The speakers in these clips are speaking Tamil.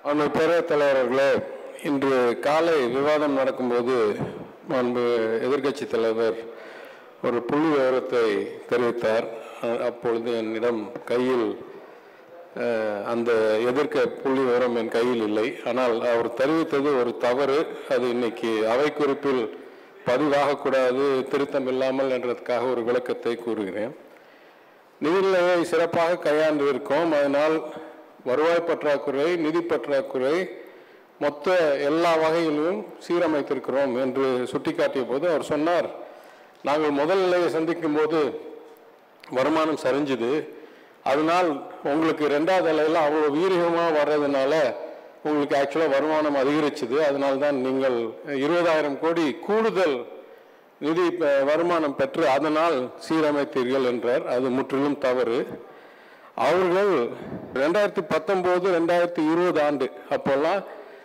அன்னை பேரவைத் தலைவர்களே இன்று காலை விவாதம் நடக்கும்போது மாண்பு எதிர்க்கட்சி தலைவர் ஒரு புள்ளி விவரத்தை தெரிவித்தார் அ- அப்பொழுது என்னிடம் கையில் அஹ், அந்த எதிர்க்க புள்ளி விவரம் என் கையில் இல்லை ஆனால் அவர் தெரிவித்தது ஒரு தவறு அது இன்னைக்கு அவை குறிப்பில் பதிவாகக்கூடாது திருத்தம் இல்லாமல் என்றதுக்காக ஒரு விளக்கத்தை கூறுகிறேன் நிதிநிலையை சிறப்பாக கையாண்டு இருக்கோம் அதனால் வருவாய் பற்றாக்குறை நிதி பற்றாக்குறை மொத்த எல்லா வகையிலும் சீரமைத்திருக்கிறோம் என்று சுட்டிக்காட்டிய போது அவர் சொன்னார் நாங்கள் முதல் நிலையை சந்திக்கும் போது வருமானம் சரிஞ்சுது அதனால் உங்களுக்கு ரெண்டாவது நிலையில் அவ்வளோ வீரியமாக வர்றதுனால உங்களுக்கு ஆக்சுவலாக வருமானம் அதிகரிச்சுது அதனால தான் நீங்கள் இருபதாயிரம் கோடி கூடுதல் நிதி ப- வருமானம் பெற்று அதனால் சீரமைத்தீர்கள் என்றார் அது முற்றிலும் தவறு அவர்கள் ரெண்டாயிரத்தி பத்தொம்போது ரெண்டாயிரத்தி இருபது ஆண்டு அப்போல்லாம்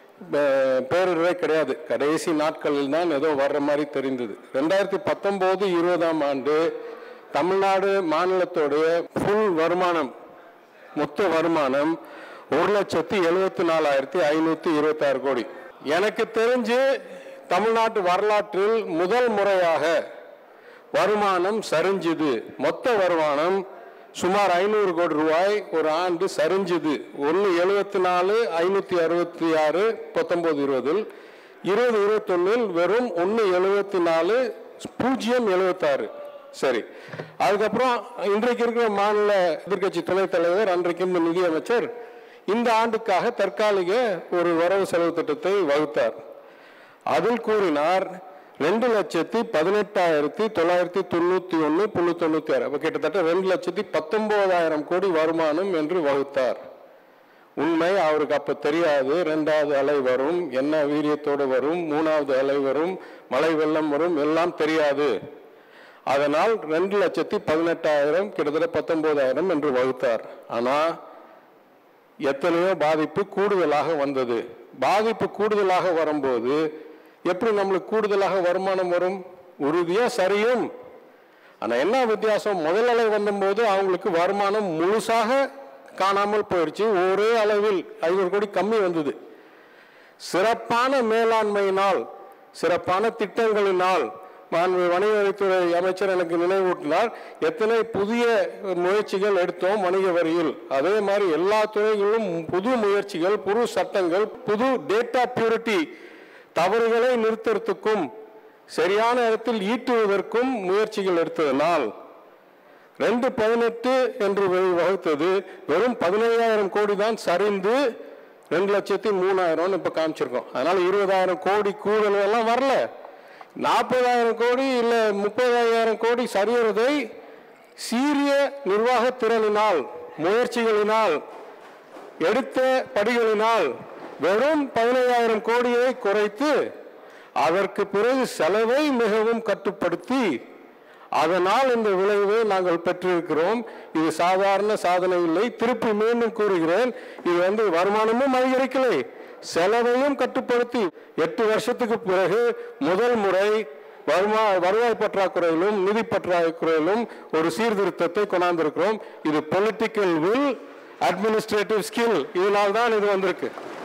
பே- பேரிடரே கிடையாது கடைசி நாட்களில் தான் ஏதோ வர்ற மாதிரி தெரிந்தது ரெண்டாயிரத்தி பத்தொம்போது இருபதாம் ஆண்டு தமிழ்நாடு மாநிலத்தோடைய ஃபுல் வருமானம் மொத்த வருமானம் ஒரு லட்சத்தி எழுபத்தி நாலாயிரத்தி ஐநூற்றி இருபத்தாறு கோடி எனக்கு தெரிஞ்சு தமிழ்நாட்டு வரலாற்றில் முதல் முறையாக வருமானம் சரிஞ்சுது மொத்த வருமானம் சுமார் ஐநூறு கோடி ரூபாய் ஒரு ஆண்டு சரிஞ்சுது ஒன்று எழுபத்தி நாலு ஐநூற்றி அறுபத்தி ஆறு பத்தொம்போது இருபதில் இருபது இருபத்தொன்னில் வெறும் ஒன்று எழுபத்தி நாலு பூஜ்ஜியம் எழுபத்தாறு சரி அதுக்கப்புறம் இன்றைக்கு இருக்கிற மாநில எதிர்க்கட்சி துணைத் தலைவர் அன்றைக்கும் நிதியமைச்சர் இந்த ஆண்டுக்காக தற்காலிக ஒரு வரவு செலவு திட்டத்தை வகுத்தார் அதில் கூறினார் ரெண்டு லட்சத்தி பதினெட்டாயிரத்தி தொள்ளாயிரத்தி தொண்ணூத்தி ஒன்று புள்ளி தொண்ணூத்தி ஆறு அப்ப கிட்டத்தட்ட ரெண்டு லட்சத்தி பத்தொன்பதாயிரம் கோடி வருமானம் என்று வகுத்தார் உண்மை அவருக்கு அப்ப தெரியாது ரெண்டாவது அலை வரும் என்ன வீரியத்தோடு வரும் மூணாவது அலை வரும் மழை வெள்ளம் வரும் எல்லாம் தெரியாது அதனால் ரெண்டு லட்சத்தி பதினெட்டாயிரம் கிட்டத்தட்ட பத்தொன்பதாயிரம் என்று வகுத்தார் ஆனா எத்தனையோ பாதிப்பு கூடுதலாக வந்தது பாதிப்பு கூடுதலாக வரும்போது எப்படி நம்மளுக்கு கூடுதலாக வருமானம் வரும் உறுதியா சரியும் ஆனா என்ன வித்தியாசம் முதல் அலை வந்தபோது அவங்களுக்கு வருமானம் முழுசாக காணாமல் போயிடுச்சு ஒரே அளவில் ஐநூறு கோடி கம்மி வந்தது சிறப்பான மேலாண்மையினால் சிறப்பான திட்டங்களினால் மாண்பு வணிக வரித்துறை அமைச்சர் எனக்கு நினைவூட்டினார் எத்தனை புதிய முயற்சிகள் எடுத்தோம் வணிக வரியில் அதே மாதிரி எல்லா துறைகளிலும் புது முயற்சிகள் புது சட்டங்கள் புது டேட்டா பியூரிட்டி தவறுகளை நிறுத்துறதுக்கும் சரியான இடத்தில் ஈட்டுவதற்கும் முயற்சிகள் எடுத்ததனால் ரெண்டு பதினெட்டு என்று வ- வகுத்தது வெறும் பதினையாயிரம் கோடி தான் சரிந்து ரெண்டு லட்சத்தி மூணாயிரம் இப்ப காமிச்சிருக்கோம் அதனால இருபதாயிரம் கோடி கூடுதல் எல்லாம் வரல நாற்பதாயிரம் கோடி இல்ல முப்பதாயிரம் கோடி சரியறதை சீரிய நிர்வாக திறனினால் முயற்சிகளினால் எடுத்த படிகளினால் வெறும் பதினையாயிரம் கோடியை குறைத்து அதற்கு பிறகு செலவை மிகவும் கட்டுப்படுத்தி அதனால் இந்த விளைவை நாங்கள் பெற்றிருக்கிறோம் இது சாதாரண சாதனை இல்லை திருப்பி மீண்டும் கூறுகிறேன் இது வந்து வருமானமும் அதிகரிக்கலை செலவையும் கட்டுப்படுத்தி எட்டு வருஷத்துக்கு பிறகு முதல் முறை வருமா வருவாய் பற்றாக்குறையிலும் நிதி பற்றாக்குறையிலும் ஒரு சீர்திருத்தத்தை கொண்டாந்திருக்கிறோம் இது பொலிட்டிக்கல் வில் அட்மினிஸ்ட்ரேட்டிவ் ஸ்கில் இதனால் தான் இது வந்திருக்கு